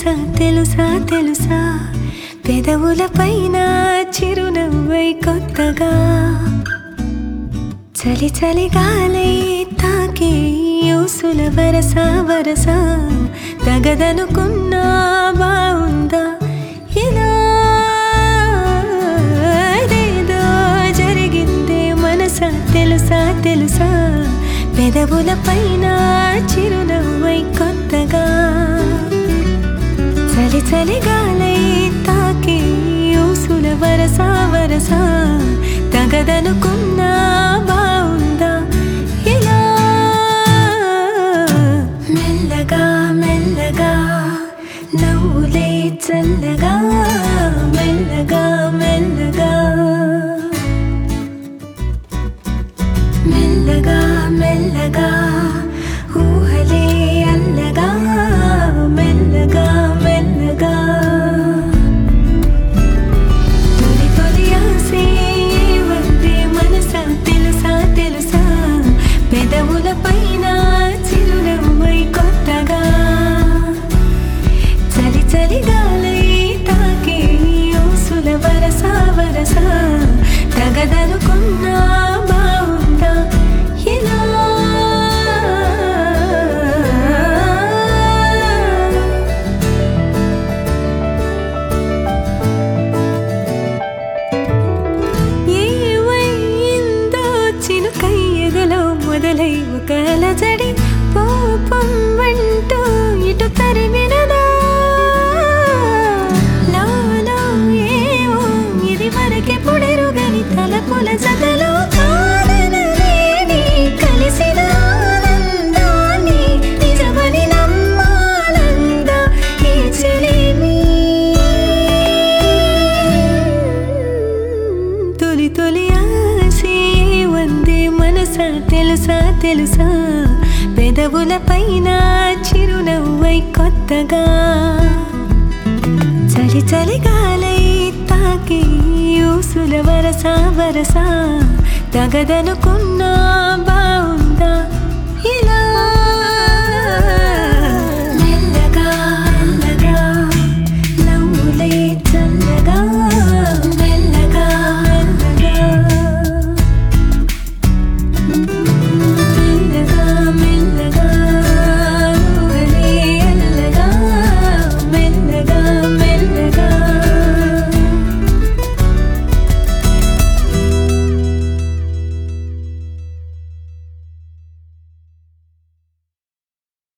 తెలుసా తెలుసా తెలుసా పెదవుల పైన చిరునవ్వై కొత్తగా చలి చలి గాలై తాకే యూసుల వరస వరస తగదనుకున్నా బాగుందా ఇలా ఏదేదో జరిగిందే మనసా తెలుసా తెలుసా పెదవుల పైన చిరునవ్వై కొత్తగా చలి చలి గాలై తాకి ఊసుల వరస వరస తగదనుకున్నా బాగుందా ఇలా మెల్లగా మెల్లగా నవ్వులే చల్లగా మెల్లగా మెల్లగా మెల్లగా మెల్లగా ఊహలే అల్లగా మెల్లగా మెల్లగా తొలి తొలి ఆసే వందే మనసా తెలుసా తెలుసా పెదవుల పైన చిరునవ్వై కొత్తగా చలి చలి గాలై తాకే ఊసుల వరస వరస తగదనుకున్నా బాగుందా ఇలా ఏవైందో చినుకై ఎదలో మొదలై ఒక అలజడి పాపం అంటూ ఇటు తరిమినదా నాలో ఏవో ఇది వరకెప్పుడెరుగని తలపుల జతలో కాదనలేని కలిసిన ఆనందాన్ని నిజమని నమ్మాలందా ఈ చెలిమి తొలి తొలి ఆసే వందే మనసా తెలుసా తెలుసా పెదవుల పైన చిరునవ్వై కొత్తగా చలి చలి గాలై తాకి ఊసుల వరస వరస తగదనుకున్నా బాగుందా